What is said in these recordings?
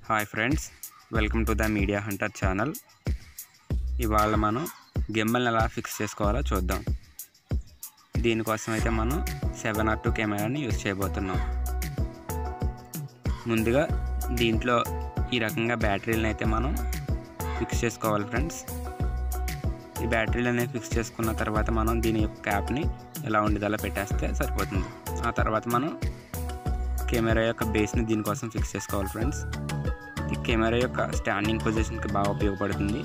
hi friends welcome to the media hunter channel ఇవాళ మనం గింబల్ని ఎలా ఫిక్స్ చేసుకోవాలో చూద్దాం దీనికోసం అయితే మనం సెవెన్ ఆర్ టూ కెమెరాని యూజ్ చేయబోతున్నాం ముందుగా దీంట్లో ఈ రకంగా బ్యాటరీలను అయితే మనం ఫిక్స్ చేసుకోవాలి ఫ్రెండ్స్ ఈ బ్యాటరీలు అనేవి ఫిక్స్ చేసుకున్న తర్వాత మనం దీని యొక్క క్యాప్ని ఎలా ఉండేదలా పెట్టేస్తే సరిపోతుంది ఆ తర్వాత మనం కెమెరా యొక్క బేస్ని దీనికోసం ఫిక్స్ చేసుకోవాలి ఫ్రెండ్స్ ఈ కెమెరా యొక్క స్టాండింగ్ పొజిషన్కి బాగా ఉపయోగపడుతుంది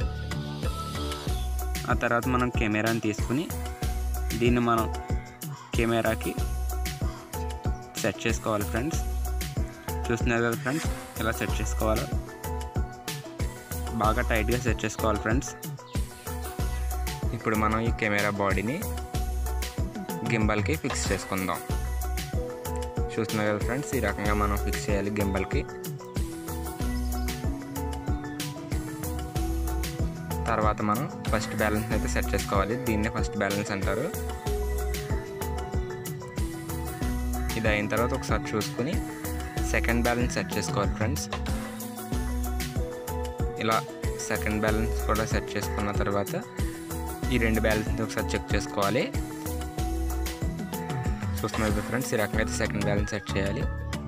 ఆ తర్వాత మనం కెమెరాని తీసుకుని దీన్ని మనం కెమెరాకి సెట్ చేసుకోవాలి ఫ్రెండ్స్ చూస్తున్నారు కదా ఫ్రెండ్స్ ఎలా సెట్ చేసుకోవాలో బాగా టైట్గా సెట్ చేసుకోవాలి ఫ్రెండ్స్ ఇప్పుడు మనం ఈ కెమెరా బాడీని గింబల్కి ఫిక్స్ చేసుకుందాం చూస్తున్నారు కదా ఫ్రెండ్స్ ఈ రకంగా మనం ఫిక్స్ చేయాలి గింబల్కి తర్వాత మనం ఫస్ట్ బ్యాలెన్స్ అయితే సెట్ చేసుకోవాలి దీన్నే ఫస్ట్ బ్యాలెన్స్ అంటారు ఇది అయిన తర్వాత ఒకసారి చూసుకుని సెకండ్ బ్యాలెన్స్ సెట్ చేసుకోవాలి ఫ్రెండ్స్ ఇలా సెకండ్ బ్యాలెన్స్ కూడా సెట్ చేసుకున్న తర్వాత ఈ రెండు బ్యాలెన్స్ ఒకసారి చెక్ చేసుకోవాలి చూస్తున్నారు ఫ్రెండ్స్ ఈ రకంగా అయితే సెకండ్ బ్యాలెన్స్ సెట్ చేయాలి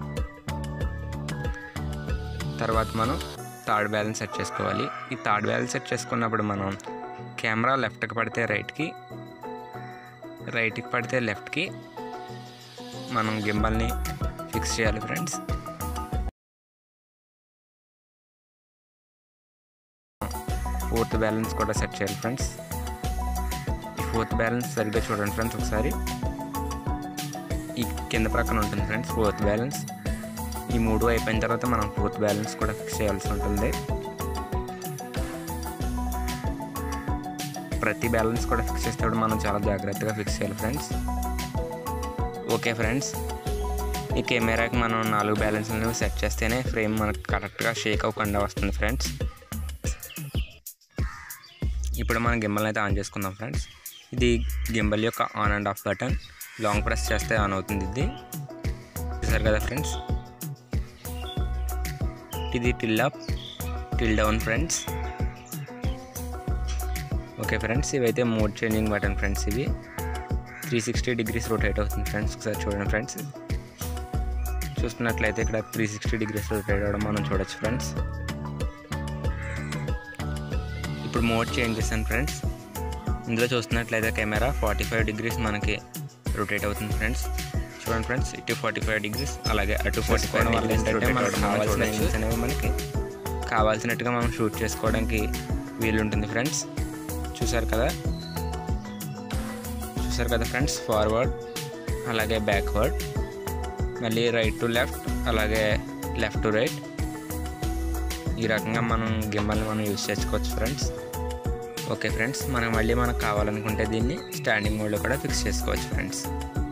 తర్వాత మనం థర్డ్ బ్యాలెన్స్ సెట్ చేసుకోవాలి ఈ థర్డ్ బ్యాలెన్స్ సెట్ చేసుకున్నప్పుడు మనం కెమెరా లెఫ్ట్కి పడితే రైట్కి రైట్కి పడితే లెఫ్ట్కి మనం గింబల్ని ఫిక్స్ చేయాలి ఫ్రెండ్స్ ఫోర్త్ బ్యాలెన్స్ కూడా సెట్ చేయాలి ఫ్రెండ్స్ ఈ ఫోర్త్ బ్యాలెన్స్ సరిగ్గా చూడండి ఫ్రెండ్స్ ఒకసారి ఈ కింద ప్రక్కన ఉంటుంది ఫ్రెండ్స్ ఫోర్త్ బ్యాలెన్స్ ఈ మూడు అయిపోయిన తర్వాత మనం ఫోర్త్ బ్యాలెన్స్ కూడా ఫిక్స్ చేయాల్సి ఉంటుంది ప్రతి బ్యాలెన్స్ కూడా ఫిక్స్ చేసేటప్పుడు మనం చాలా జాగ్రత్తగా ఫిక్స్ చేయాలి ఫ్రెండ్స్ ఓకే ఫ్రెండ్స్ ఈ కెమెరాకి మనం నాలుగు బ్యాలెన్స్లను సెట్ చేస్తేనే ఫ్రేమ్ మనకు కరెక్ట్గా షేక్ అవ్వకుండా వస్తుంది ఫ్రెండ్స్ ఇప్పుడు మనం గింబల్ అయితే ఆన్ చేసుకుందాం ఫ్రెండ్స్ ఇది గింబల్ యొక్క on and off button long press చేస్తే ఆన్ అవుతుంది ఇది చూసారు కదా ఫ్రెండ్స్ ఇది tilt up tilt down friends okay friends ఇవైతే మోడ్ చేంజింగ్ బటన్ ఫ్రెండ్స్ ఇవి త్రీ సిక్స్టీ డిగ్రీస్ రొటేట్ అవుతుంది ఫ్రెండ్స్ ఒకసారి చూడండి ఫ్రెండ్స్ చూస్తున్నట్లయితే ఇక్కడ త్రీ సిక్స్టీ డిగ్రీస్ రొటేట్ అవ్వడం మనం చూడొచ్చు ఫ్రెండ్స్ ఇప్పుడు మోడ్ చేంజ్ చేశాను ఫ్రెండ్స్ ఇందులో చూస్తున్నట్లయితే కెమెరా ఫార్టీ ఫైవ్ డిగ్రీస్ మనకి రొటేట్ అవుతుంది ఫ్రెండ్స్ చూడండి ఫ్రెండ్స్ ఇటు ఫార్టీ ఫైవ్ డిగ్రీస్ అలాగే అటు ఫార్టీ ఫైవ్ వల్ల ఏంటంటే మనకు కావాల్సిన యాంగిల్స్ అనేవి మనకి కావాల్సినట్టుగా మనం షూట్ చేసుకోవడానికి వీలుంటుంది ఫ్రెండ్స్ చూసారు కదా చూసారు కదా ఫ్రెండ్స్ ఫార్వర్డ్ అలాగే బ్యాక్వర్డ్ మళ్ళీ రైట్ టు లెఫ్ట్ అలాగే లెఫ్ట్ టు రైట్ ఈ రకంగా మనం గిమ్మల్ని మనం యూజ్ చేసుకోవచ్చు ఫ్రెండ్స్ ఓకే ఫ్రెండ్స్ మనం మళ్ళీ మనకు కావాలనుకుంటే దీన్ని స్టాండింగ్ మోడ్లో కూడా ఫిక్స్ చేసుకోవచ్చు ఫ్రెండ్స్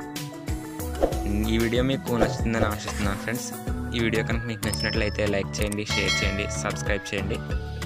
ఈ వీడియో మీకు నచ్చుతుందని ఆశిస్తున్నాను ఫ్రెండ్స్ ఈ వీడియో కనుక మీకు నచ్చినట్లయితే లైక్ చేయండి షేర్ చేయండి సబ్స్క్రైబ్ చేయండి